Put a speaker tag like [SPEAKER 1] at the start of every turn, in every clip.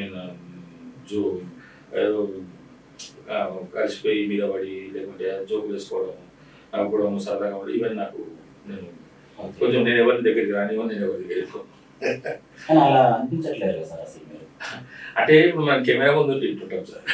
[SPEAKER 1] Mean జో ఏదో ఆ, కలిసిపోయి మీద పడి లేకుంటే జోకులు వేసుకోవడం నవ్వుకోవడం సరదాగా ఉండడం ఇవన్నీ నాకు నేను
[SPEAKER 2] ఓకే.
[SPEAKER 1] కొంచెం నేను ఎవరి దగ్గరికి రానివ్వను నేను ఎవరి దగ్గరికి వెళ్ళిపోను.
[SPEAKER 2] కానీ అలా అనిపించట్లేదు కదా సార్ అసలు మీరు
[SPEAKER 1] అంటే ఇప్పుడు మనం కెమెరా ముందు తింటుంటాం సార్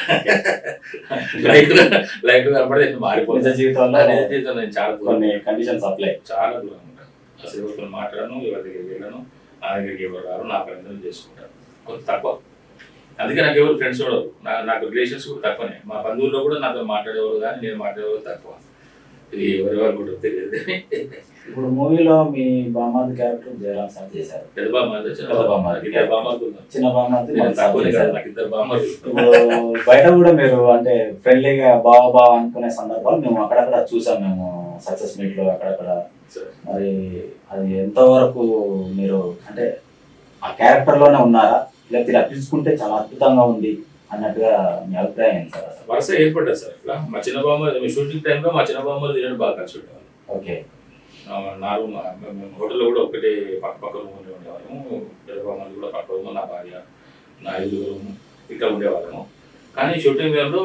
[SPEAKER 1] లైట్ లైట్ కనపడితే నేను
[SPEAKER 2] నిజ
[SPEAKER 1] మారిపోతాను
[SPEAKER 2] జీవితంలో
[SPEAKER 1] నిజ జీవితంలో నేను చాలా దూరం
[SPEAKER 2] కొన్ని కండిషన్స్ అప్లై
[SPEAKER 1] చాలా దూరం ఉంటాను అసలు ఎవరితో మాట్లాడను ఎవరి దగ్గరికి వెళ్ళను నా దగ్గరికి ఎవరు రారు నా పని నేను చేసుకుంటాను కొంత తక్కువ అందుకే నాకు ఎవరు ఫ్రెండ్స్ కూడా నా నాకు రిలేషన్స్ కూడా తక్కువనే మా బంధువుల్లో కూడా నాతో మాట్లాడేవారు కానీ నేను మాట్లాడేవారు తక్కువ ఇది ఎవరెవరు కూడా తెలియదు
[SPEAKER 2] ఇప్పుడు మూవీలో మీ బామ్మాది క్యారెక్టర్ జయరాం సార్ చేశారు
[SPEAKER 1] పెద్ద బామ్మ చిన్న
[SPEAKER 2] పెద్ద బామ్మ.
[SPEAKER 1] బామ్మ ఇద్దరు బామ్మలు ఉన్నారు.
[SPEAKER 2] చిన్న బామ్మాది
[SPEAKER 1] నేను
[SPEAKER 2] మన సార్
[SPEAKER 1] తక్కువనే కాదు
[SPEAKER 2] చేశారు.
[SPEAKER 1] నాకు ఇద్దరు బామ్మలు
[SPEAKER 2] ఇప్పుడు బయట కూడా మీరు అంటే ఫ్రెండ్లీగా బావ బావ అనుకునే సందర్భాలు మేము అక్కడక్కడ చూసాం మేము సక్సెస్ మీట్ లో అక్కడక్కడ
[SPEAKER 1] సరే.
[SPEAKER 2] మరి అది ఎంతవరకు మీరు అంటే ఆ క్యారెక్టర్ లోనే ఉన్నారా లేకపోతే ఇలా తీసుకుంటే చాలా అద్భుతంగా ఉంది అన్నట్టుగా మీ అభిప్రాయం ఏంటి సార్ అసలు
[SPEAKER 1] వరుస ఏర్పడ్డా సార్ ఇట్లా మా చిన్న బామ్మ షూటింగ్ టైంలో మా చిన్న బామ్మలు తినడం బాగా కలిసి ఉండేవాళ్ళు
[SPEAKER 2] ఓకే
[SPEAKER 1] ఆ, నా రూమ్ మేము హోటల్లో కూడా ఒకటే పక్క పక్క రూమ్ ఉండేవాళ్ళము పెద్ద బామ్మలు కూడా పక్క రూమ్ నా భార్య నా ఐదు రూమ్ ఇక్కడ ఉండేవాళ్ళము కానీ షూటింగ్ టైంలో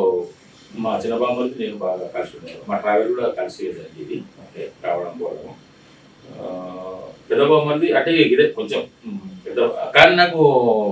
[SPEAKER 1] మా చిన్న బామ్మలకి నేను బాగా కలిసి ఉండేవాళ్ళం మా ట్రావెల్ కూడా కలిసి ఇది
[SPEAKER 2] ఓకే
[SPEAKER 1] రావడం పోవడం ఆ, పెద్ద బామ్మది అంటే ఇదే కొంచెం ఉమ్, పెద్ద కానీ నాకు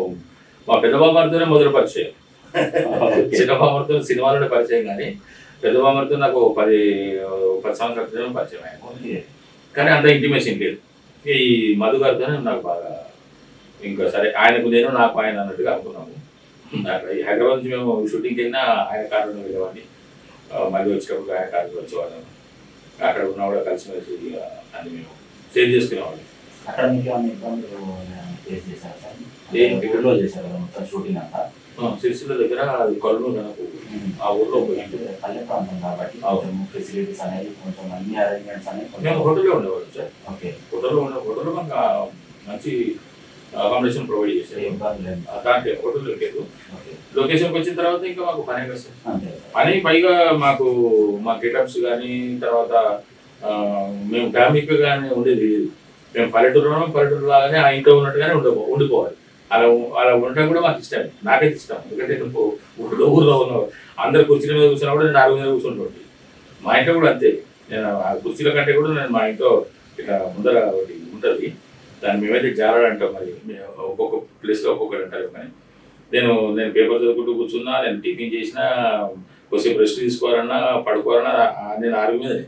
[SPEAKER 1] మా పెద్ద బామ్మడితోనే మొదలు పరిచయం
[SPEAKER 2] ఓకే.
[SPEAKER 1] చిన్న బామ్మడితో సినిమాలోనే పరిచయం కానీ పెద్ద బామ్మడితో నాకు ఓ పది ఓ పది సంవత్సరాల క్రితం పరిచయం ఆయన
[SPEAKER 2] ఓకే
[SPEAKER 1] కానీ అంత ఇంటిమేషన్ లేదు ఈ మధు గారితోనే నాకు బాగా ఇంకా సరే ఆయనకు నేను నాకు ఆయన అన్నట్టుగా అనుకున్నాము అట్లా ఈ హైదరాబాద్ నుంచి మేము షూటింగ్కి వెళ్ళినా ఆయన కారులో వెళ్ళేవాడిని ఆ, మళ్ళీ వచ్చేటప్పుడు ఆయన కారులో వచ్చేవాళ్ళం అక్కడ ఉన్న కూడా కలిసిమెలిసి ఇక అన్ని మేము సేవ్ చేసుకునేవాళ్ళం
[SPEAKER 2] అక్కడ మీకు ఏమైనా ఇబ్బందులు ఫేస్ చేశారు సార్
[SPEAKER 1] ఏం
[SPEAKER 2] అంటే ఊళ్ళో చేశారు కదా మొత్తం షూటింగ్ అంతా
[SPEAKER 1] ఆ, సిరిసిల్ల దగ్గర అది కళ్ళు నాకు ఆ ఊర్లో పోయి
[SPEAKER 2] అంటే పల్లె ప్రాంతం కాబట్టి కొంచెం ఫెసిలిటీస్ అనేది కొంచెం అన్ని అరేంజ్మెంట్స్ అనేవి
[SPEAKER 1] మేము
[SPEAKER 2] కొంచెం
[SPEAKER 1] హోటల్లో ఉండేవాళ్ళం సార్
[SPEAKER 2] ఓకే
[SPEAKER 1] హోటల్లో ఉండే హోటల్లో మాకు ఆ మంచి అకామిడేషన్ ప్రొవైడ్
[SPEAKER 2] ఏ
[SPEAKER 1] చేశారు
[SPEAKER 2] ఇబ్బంది లేదు
[SPEAKER 1] ఆ, దాంట్లో హోటల్ లేదు
[SPEAKER 2] ఓకే
[SPEAKER 1] లొకేషన్కి వచ్చిన తర్వాత ఇంకా మాకు పని వస్తుంది
[SPEAKER 2] అంతే
[SPEAKER 1] పని పైగా మాకు మా గెటప్స్ కానీ తర్వాత ఆ, మేము ఫ్యామిలీకి కానీ ఉండేది లేదు మేము పల్లెటూరులో పల్లెటూరు లాగానే ఆ ఇంట్లో ఉన్నట్టుగానే ఉండబో ఉండిపోవాలి అలా ఉ- అలా ఉండటం కూడా మాకు ఇష్టం నాకైతే ఇష్టం ఎందుకంటే నేను ఊళ్ళో ఊళ్ళో ఉన్న అందరు కుర్చీల మీద కూర్చున్నా కూడా నేను ఆరు మీద కూర్చుంటుంది మా ఇంట్లో కూడా అంతే నేను ఆ కుర్చీల కంటే కూడా నేను మా ఇంట్లో ఇట్లా ముందర ఒకటి ఉంటుంది దాన్ని మేమైతే జారాడు అంటాం మరి మేము ఒక్కొక్క ప్లేస్లో ఒక్కొక్కటి అంటారు కానీ నేను నేను పేపర్ చదువుకుంటూ కూర్చున్నా నేను టిఫిన్ చేసినా కొద్దిసేపు రెస్ట్ తీసుకోవాలన్నా పడుకోవాలన్నా ఆ- నేను ఆరు మీదనే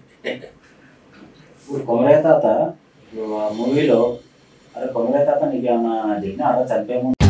[SPEAKER 2] ఇప్పుడు కొమరయ్య తాత ఇప్పుడు ఆ మూవీలో అరే కొమరయ్య తాత నీకు ఏమన్నా చెప్పినా అలా చనిపోయే ముందు